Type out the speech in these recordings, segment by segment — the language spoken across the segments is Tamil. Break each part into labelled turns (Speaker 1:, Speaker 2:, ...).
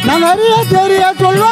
Speaker 1: நான் நிறைய தெரிய சொல்வா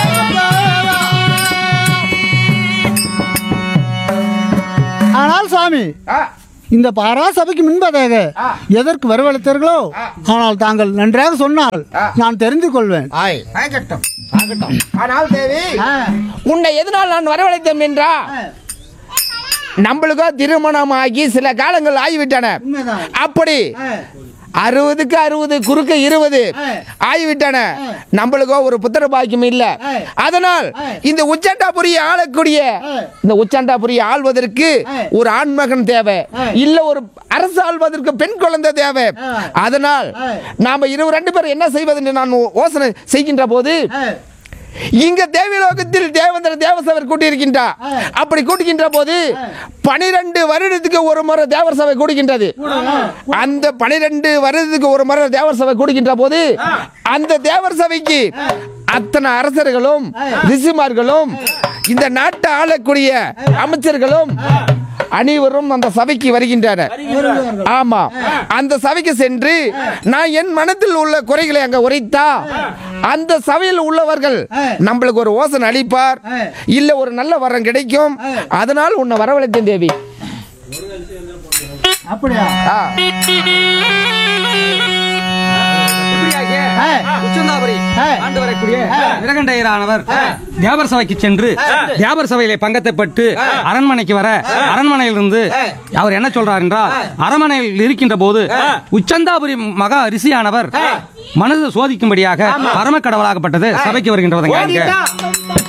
Speaker 1: ஆனால் சாமி இந்த பாராசபைக்கு முன்பதாக எதற்கு வரவழைத்தீர்களோ ஆனால் தாங்கள் நன்றாக சொன்னால் நான் தெரிந்து கொள்வேன்
Speaker 2: ஆய்
Speaker 3: ஆகட்டும்
Speaker 2: ஆகட்டும்
Speaker 3: ஆனால் தேவி
Speaker 4: உன்னை எதனால் நான் வரவழைத்தேன் என்றா நம்மளுக்கோ திருமணம் ஆகி சில காலங்கள் ஆகிவிட்டன
Speaker 1: உண்மைதான்.
Speaker 4: அப்படி அறுபதுக்கு அறுபது குறுக்க இருபது ஆகிவிட்டன நம்மளுக்கோ ஒரு புத்திர பாக்கியம் இல்ல அதனால் இந்த உச்சண்டாபுரியை ஆளக்கூடிய இந்த உச்சண்டாபுரியை ஆள்வதற்கு ஒரு ஆண்மகன் தேவை இல்ல ஒரு அரசு ஆள்வதற்கு பெண் குழந்தை தேவை அதனால் நாம இருவர் ரெண்டு பேரும் என்ன செய்வது என்று நான் யோசனை செய்கின்ற போது இங்க தேவலோகத்தில் தேவேந்திர தேவசபை கூட்டியிருக்கின்றார் அப்படி கூட்டுகின்ற போது பனிரெண்டு வருடத்துக்கு ஒரு முறை தேவர் சபை கூடுகின்றது அந்த பனிரெண்டு வருடத்துக்கு ஒரு முறை தேவர் சபை கூடுகின்ற போது அந்த தேவர் சபைக்கு அத்தனை அரசர்களும் ரிஷிமார்களும் இந்த நாட்டை ஆளக்கூடிய அமைச்சர்களும் அனைவரும் அந்த சபைக்கு வருகின்றனர் ஆமா அந்த சபைக்கு சென்று நான் என் மனத்தில் உள்ள குறைகளை அங்க உரைத்தா அந்த சபையில் உள்ளவர்கள் நம்மளுக்கு ஒரு ஓசனை அளிப்பார் இல்ல ஒரு நல்ல வரம் கிடைக்கும் அதனால் உன்னை வரவழைத்தேன் தேவி
Speaker 1: அப்படியா
Speaker 4: ஆ.
Speaker 5: உச்சந்தாபுரி ஆண்டு வரக்கூடிய நிரகண்டையரானவர் தியாபர் சபைக்கு சென்று தியாபர் சபையிலே பங்கத்தைப்பட்டு அரண்மனைக்கு வர அரண்மனையிலிருந்து அவர் என்ன சொல்றார் என்றால் அரண்மனையில் இருக்கின்ற போது உச்சந்தாபுரி மகா ரிஷியானவர் மனதை சோதிக்கும்படியாக பரம கடவுளாகப்பட்டது சபைக்கு வருகின்றவங்க
Speaker 3: ஓடிட்டா